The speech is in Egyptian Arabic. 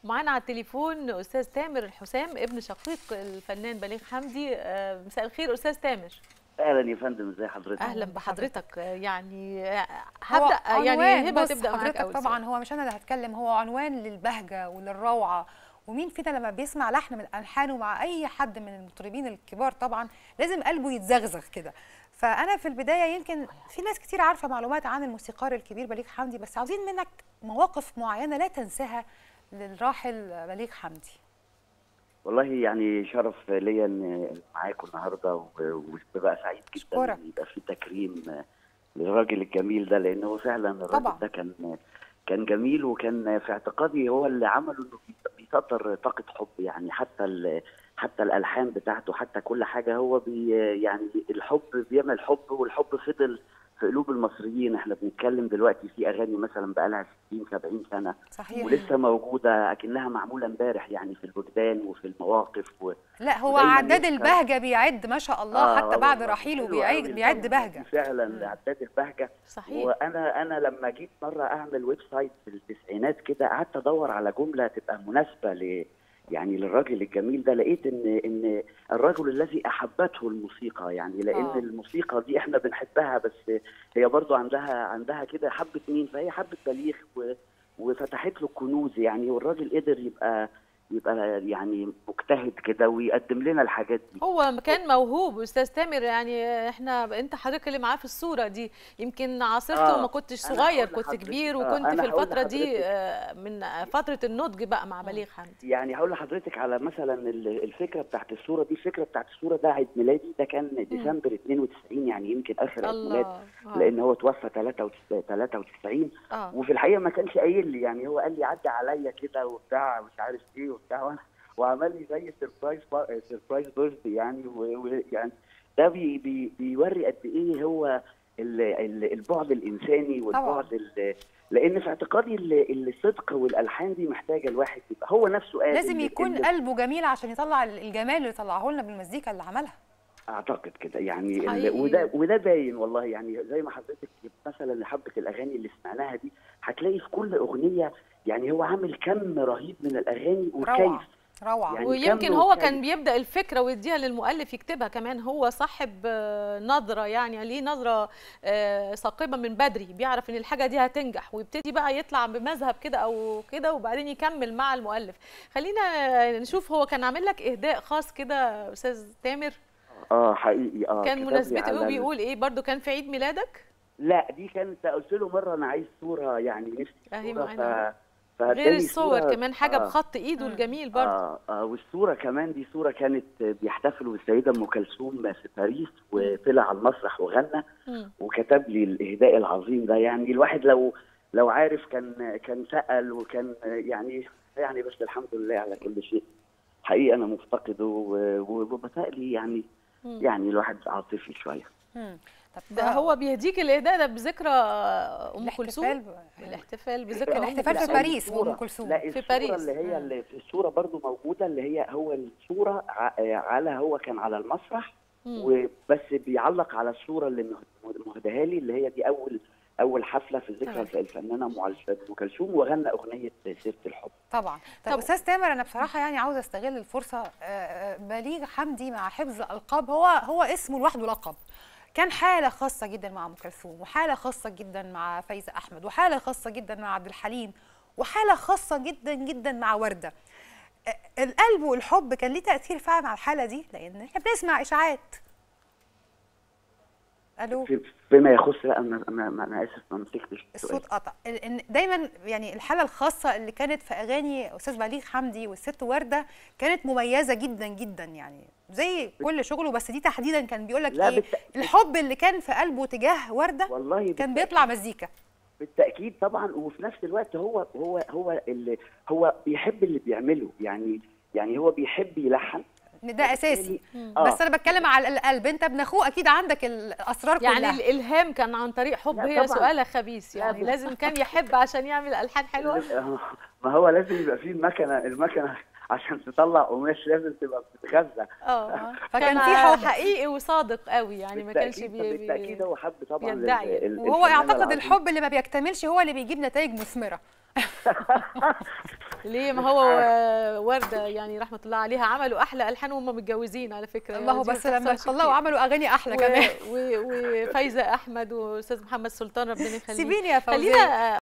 معانا على التليفون استاذ تامر الحسام ابن شقيق الفنان بليغ حمدي آه، مساء الخير استاذ تامر اهلا يا فندم ازي حضرتك اهلا بحضرتك آه، يعني آه، هو هبدا يعني عنوان، هبه بص تبدا معاك حضرتك اول طبعا سؤال. هو مش انا اللي هتكلم هو عنوان للبهجه وللروعه ومين فينا لما بيسمع لحن من الحانه مع اي حد من المطربين الكبار طبعا لازم قلبه يتزغزغ كده فانا في البدايه يمكن في ناس كتير عارفه معلومات عن الموسيقار الكبير بليغ حمدي بس عاوزين منك مواقف معينه لا تنساها للراحل بليغ حمدي والله يعني شرف ليا ان معاكم النهارده و- وببقى سعيد جدا أشكرك. ان يبقى في تكريم للراجل الجميل ده لان هو فعلا الراجل طبعا. ده كان كان جميل وكان في اعتقادي هو اللي عمله انه بيصدر طاقه حب يعني حتى ال- حتى الالحان بتاعته حتى كل حاجه هو بي يعني الحب بيعمل حب والحب فضل في قلوب المصريين احنا بنتكلم دلوقتي في اغاني مثلا بقى لها 60 70 سنه صحيح ولسه موجوده اكنها معموله امبارح يعني في الوجدان وفي المواقف و... لا هو ودايماً عداد يذكر- البهجه بيعد ما شاء الله آه، حتى بعد والله رحيله حلو بيعد أوي بيعد الفن بهجه فعلا عداد البهجه صحيح وانا انا لما جيت مره اعمل ويب سايت في التسعينات كده قعدت ادور على جمله تبقى مناسبه ل يعني للراجل الجميل ده لقيت ان ان الرجل الذي احبته الموسيقى يعني لان آه. الموسيقى دي احنا بنحبها بس هي برضو عندها عندها كده حبه مين فهي حبه بليغ و- وفتحت له الكنوز يعني والراجل قدر يبقى يبقى يعني مجتهد كده ويقدم لنا الحاجات دي هو كان موهوب استاذ تامر يعني احنا انت حضرتك اللي معاه في الصوره دي يمكن عاصرته آه، وما كنتش أنا صغير هقول كنت لحضرتك- كبير آه، وكنت أنا في هقول الفتره دي لحضرتك- آه، من فتره النضج بقى مع بليغ حمدي يعني هقول لحضرتك على مثلا ال- الفكره بتاعت الصوره دي الفكره بتاعت الصوره ده عيد ميلادي ده كان ديسمبر 92 يعني يمكن اخر عيد ميلاد الله آه. لان هو توفى 93 اه وفي الحقيقه ما كانش قايل لي يعني هو قال لي عدى عليا كده وبتاع مش عارف ايه وبتاع وأنا- وعمل لي زي سربرايز سربرايز بيرثدي يعني ويعني ده بي بي بيوري قد ايه هو ال- ال- البعد الانساني والبعد ال- لان في اعتقادي ال- الصدق والالحان دي محتاجه الواحد يبقى هو نفسه قال لازم إن- يكون إن- قلبه جميل عشان يطلع الجمال اللي طلعه لنا بالمزيكا اللي عملها اعتقد كده يعني ال- حقيقي. وده وده باين والله يعني زي ما حضرتك مثلا حبه الاغاني اللي سمعناها دي هتلاقي في كل اغنيه يعني هو عامل كم رهيب من الاغاني روعه وكيف روعه يعني ويمكن كم هو وكيف. كان بيبدا الفكره ويديها للمؤلف يكتبها كمان هو صاحب آه، نظره يعني ليه نظره آه، ثاقبه من بدري بيعرف ان الحاجه دي هتنجح ويبتدي بقى يطلع بمذهب كده او كده وبعدين يكمل مع المؤلف خلينا نشوف هو كان عامل لك اهداء خاص كده استاذ تامر اه حقيقي اه كان كتب لي مناسبته ايه على ال- وبيقول ايه برضو كان في عيد ميلادك لا دي كانت قلت له مره انا عايز صوره يعني نفسي أهي صورة معانا. ف... فاداني غير الصور صورة- كمان حاجه آه. بخط ايده الجميل برضو آه آه والصورة كمان دي صورة كانت بيحتفلوا بالسيدة أم كلثوم في باريس وطلع على المسرح وغنى مم. وكتب لي الإهداء العظيم ده يعني الواحد لو لو عارف كان كان سأل وكان يعني يعني بس الحمد لله على كل شيء حقيقة أنا مفتقده و- وبتهيألي يعني مم. يعني الواحد عاطفي شوية مم. طب ده هو بيهديك الاهداء ده بذكرى ام كلثوم الاحتفال ب- الاحتفال بذكرى أم الاحتفال في كلثوم. باريس الصورة- وام كلثوم لا في الصورة باريس. اللي هي مم. اللي في الصورة برضو موجودة اللي هي هو الصورة ع- على هو كان على المسرح مم. وبس بيعلق على الصورة اللي مه- مهداها لي اللي هي دي أول أول حفلة في تمام. ذكرى الفنانة أم عل- أم كلثوم وغنى أغنية سيرة الحب طبعا طب, طب- استاذ تامر انا بصراحه يعني عاوزه استغل الفرصه آه، آه، بليغ حمدي مع حفظ القاب هو هو اسمه لوحده لقب كان حاله خاصه جدا مع ام كلثوم وحاله خاصه جدا مع فايزه احمد وحاله خاصه جدا مع عبد الحليم وحاله خاصه جدا جدا مع ورده آه، القلب والحب كان ليه تاثير فعلا على الحاله دي لان احنا بنسمع اشاعات الو في- فيما يخص لا أنا أنا أنا, أنا آسف ما مسكتش السؤال. الصوت قطع ال- إن دايما يعني الحاله الخاصه اللي كانت في اغاني استاذ بليغ حمدي والست ورده كانت مميزه جدا جدا يعني زي كل شغله بس دي تحديدا كان بيقول لك لا ايه بالت- الحب اللي كان في قلبه تجاه ورده والله كان بالتأكيد. بيطلع مزيكا بالتاكيد طبعا وفي نفس الوقت هو هو هو اللي هو بيحب اللي بيعمله يعني يعني هو بيحب يلحن إن ده اساسي آه. بس انا بتكلم على القلب انت ابن اخوه اكيد عندك الاسرار يعني كلها الالهام كان عن طريق حب لا هي طبعاً. سؤالها خبيث لا يعني بس- لازم كان يحب عشان يعمل الحان حلوه ما هو لازم يبقى فيه المكنه المكنه عشان تطلع قماش لازم تبقى بتتغذى اه فكان كان في حب. حقيقي وصادق قوي يعني ما كانش بالتأكيد- بي بالتاكيد بي هو حب طبعا بيدعي. لل- ال- وهو الفنان يعتقد العظيم. الحب اللي ما بيكتملش هو اللي بيجيب نتائج مثمره ليه ما هو آه، ورده يعني رحمه الله عليها عملوا احلى الحان وهم متجوزين على فكره الله يعني دي بس ما لما بتحصلش طلعوا عملوا اغاني احلى كمان كتير. و- و- وفايزه احمد واستاذ محمد سلطان ربنا يخليه سيبيني يا فوزيه خلينا